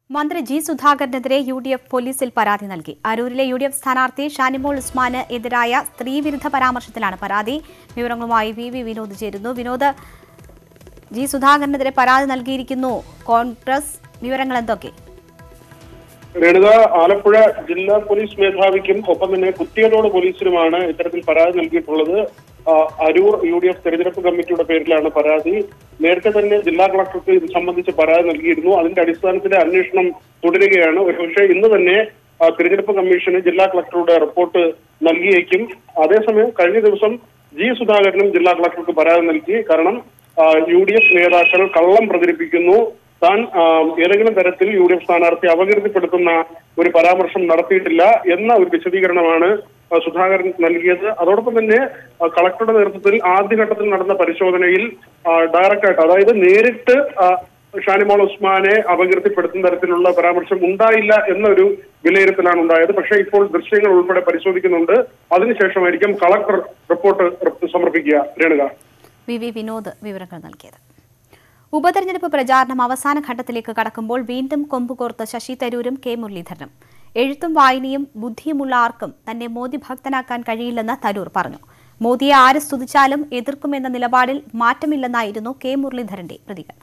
മന്ത്രി ജി സുധാകരനെതിരെ U D F പോലീസിൽ പരാതി നൽകി അരൂരിലെ യു ഡി എഫ് സ്ഥാനാർത്ഥി ഷാനിമോൾ ഉസ്മാന് എതിരായ സ്ത്രീവിരുദ്ധ പരാമർശത്തിലാണ് പരാതി വിവരങ്ങളുമായി വി വി വിനോദ് ചേരുന്നു വിനോദ് ജി സുധാകരനെതിരെ പരാതി നൽകിയിരിക്കുന്നു കോൺഗ്രസ് വിവരങ്ങൾ എന്തൊക്കെ രേണുക ആലപ്പുഴ ജില്ലാ പോലീസ് മേധാവിക്കും ഒപ്പം തന്നെ കുത്തിയതോട് പോലീസിനുമാണ് ഇത്തരത്തിൽ പരാതി നൽകിയിട്ടുള്ളത് ആ, അരൂർ യു ഡി എഫ് തെരഞ്ഞെടുപ്പ് കമ്മിറ്റിയുടെ പേരിലാണ് പരാതി നേരത്തെ തന്നെ ജില്ലാ കളക്ടർക്ക് ഇത് സംബന്ധിച്ച് പരാതി നൽകിയിരുന്നു അതിന്റെ അടിസ്ഥാനത്തിൽ അന്വേഷണം തുടരുകയാണ് ഒരുപക്ഷെ ഇന്ന് തന്നെ ആ, തെരഞ്ഞെടുപ്പ് കമ്മീഷന് ജില്ലാ കളക്ടറുടെ റിപ്പോർട്ട് നൽകിയേക്കും അതേസമയം കഴിഞ്ഞ ദിവസം ജി സുധാകരനും ജില്ലാ കളക്ടർക്ക് പരാതി നൽകി കാരണം യു ഡി എഫ് നേതാക്കൾ കള്ളം പ്രചരിപ്പിക്കുന്നു താൻ ആ, ഏതെങ്കിലും തരത്തിൽ യു ഡി എഫ് സ്ഥാനാർത്ഥി അപകീർത്തിപ്പെടുത്തുന്ന ഒരു പരാമർശം നടത്തിയിട്ടില്ല എന്ന ഒരു വിശദീകരണമാണ് ആ, സുധാകരൻ നൽകിയത് അതോടൊപ്പം തന്നെ ആ, കളക്ടറുടെ നേതൃത്വത്തിൽ ആദ്യഘട്ടത്തിൽ നടന്ന പരിശോധനയിൽ ആ, ഡയറക്റ്റായിട്ട് അതായത് നേരിട്ട് ആ, ഷാനിമോൾ ഉസ്മാനെ അപകീർത്തിപ്പെടുത്തുന്ന തരത്തിലുള്ള പരാമർശം ഉണ്ടായില്ല എന്നൊരു വിലയിരുത്തലാണ് ഉണ്ടായത് പക്ഷേ ഇപ്പോൾ ദൃശ്യങ്ങൾ ഉൾപ്പെടെ പരിശോധിക്കുന്നുണ്ട് അതിനുശേഷമായിരിക്കും കളക്ടർ റിപ്പോർട്ട് സമർപ്പിക്കുക രേണുക വി വി വിനോദ് വിവരങ്ങൾ നൽകിയത് ഉപതെരഞ്ഞെടുപ്പ് പ്രചാരണം അവസാന ഘട്ടത്തിലേക്ക് കടക്കുമ്പോൾ വീണ്ടും കൊമ്പുകോർത്ത് ശശി തരൂരും കെ മുരളീധരനും എഴുത്തും വായനയും ബുദ്ധിയുമുള്ള ആർക്കും തന്നെ മോദി ഭക്തനാക്കാൻ കഴിയില്ലെന്ന് തരൂർ പറഞ്ഞു മോദിയെ ആര് സ്തുതിച്ചാലും എതിർക്കുമെന്ന നിലപാടിൽ മാറ്റമില്ലെന്നായിരുന്നു കെ മുരളീധരന്റെ പ്രതികരണം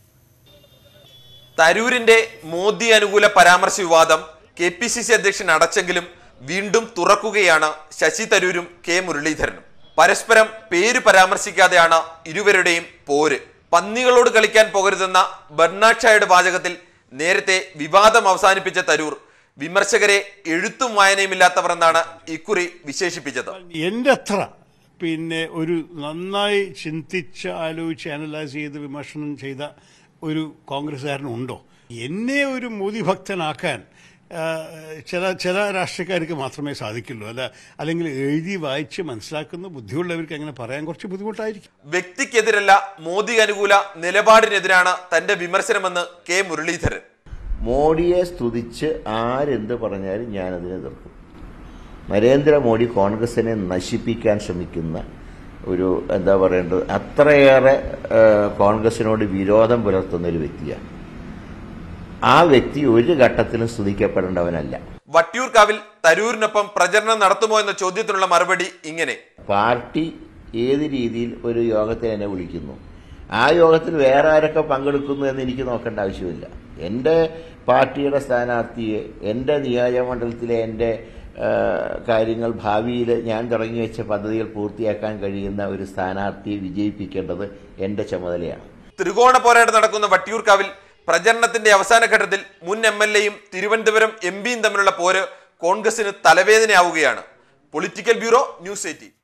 തരൂരിന്റെ മോദി അനുകൂല പരാമർശ വിവാദം കെ പി സി സി അധ്യക്ഷൻ അടച്ചെങ്കിലും വീണ്ടും തുറക്കുകയാണ് ശശി തരൂരും കെ മുരളീധരനും പരസ്പരം പേര് പരാമർശിക്കാതെയാണ് ഇരുവരുടെയും പോര് പന്നികളോട് കളിക്കാൻ പോകരുതെന്ന ബർണാഡ് ഷായുടെ വാചകത്തിൽ നേരത്തെ വിവാദം അവസാനിപ്പിച്ച തരൂർ വിമർശകരെ എഴുത്തും വായനയുമില്ലാത്തവർ എന്നാണ് ഇക്കുറി വിശേഷിപ്പിച്ചത് എൻ്റെ അത്ര പിന്നെ ഒരു നന്നായി ചിന്തിച്ച് ആലോചിച്ച് അനലൈസ് ചെയ്ത് വിമർശനം ചെയ്ത ഒരു കോൺഗ്രസ്സുകാരനുണ്ടോ എന്നെ ഒരു മോദി ഭക്തനാക്കാൻ ആ, ചില ചില രാഷ്ട്രീയക്കാർക്ക് മാത്രമേ സാധിക്കുള്ളൂ അല്ല അല്ലെങ്കിൽ എഴുതി വായിച്ച് മനസ്സിലാക്കുന്ന ബുദ്ധിയുള്ളവർക്ക് അങ്ങനെ പറയാൻ കുറച്ച് ബുദ്ധിമുട്ടായിരിക്കും വ്യക്തിക്കെതിരല്ല മോദി അനുകൂല നിലപാടിനെതിരാണ് തന്റെ വിമർശനമെന്ന് കെ മുരളീധരൻ മോഡിയെ സ്തുതിച്ച് ആരെന്ത് പറഞ്ഞാലും ഞാനതിനെ എതിർക്കും നരേന്ദ്രമോദി കോൺഗ്രസിനെ നശിപ്പിക്കാൻ ശ്രമിക്കുന്ന ഒരു എന്താ പറയേണ്ടത് അത്രയേറെ ആ, കോൺഗ്രസിനോട് വിരോധം പുലർത്തുന്ന ഒരു വ്യക്തിയാണ് ആ വ്യക്തി ഒരു ഘട്ടത്തിലും സ്തുതിക്കപ്പെടേണ്ടവനല്ല വട്ടിയൂർക്കാവിൽ തരൂരിനൊപ്പം പ്രചരണം നടത്തുമോ എന്ന ചോദ്യത്തിനുള്ള മറുപടി ഇങ്ങനെ പാർട്ടി ഏത് രീതിയിൽ ഒരു യോഗത്തിൽ എന്നെ വിളിക്കുന്നു ആ യോഗത്തിൽ വേറെ ആരൊക്കെ പങ്കെടുക്കുന്നു എന്ന് എനിക്ക് നോക്കേണ്ട ആവശ്യമില്ല എൻ്റെ പാർട്ടിയുടെ സ്ഥാനാർത്ഥിയെ എൻ്റെ നിയോജകമണ്ഡലത്തിലെ എൻ്റെ ആ, കാര്യങ്ങൾ ഭാവിയിൽ ഞാൻ തുടങ്ങി വെച്ച പദ്ധതികൾ പൂർത്തിയാക്കാൻ കഴിയുന്ന ഒരു സ്ഥാനാർത്ഥിയെ വിജയിപ്പിക്കേണ്ടത് എൻ്റെ ചുമതലയാണ് ത്രികോണ പോരാട്ടം നടക്കുന്ന വട്ടിയൂർക്കാവിൽ പ്രചരണത്തിന്റെ അവസാന ഘട്ടത്തിൽ മുൻ എം എൽ എയും തിരുവനന്തപുരം എം പിയും തമ്മിലുള്ള പോര് കോൺഗ്രസിന് തലവേദനയാവുകയാണ് പൊളിറ്റിക്കൽ ബ്യൂറോ ന്യൂസ് എയ്റ്റീൻ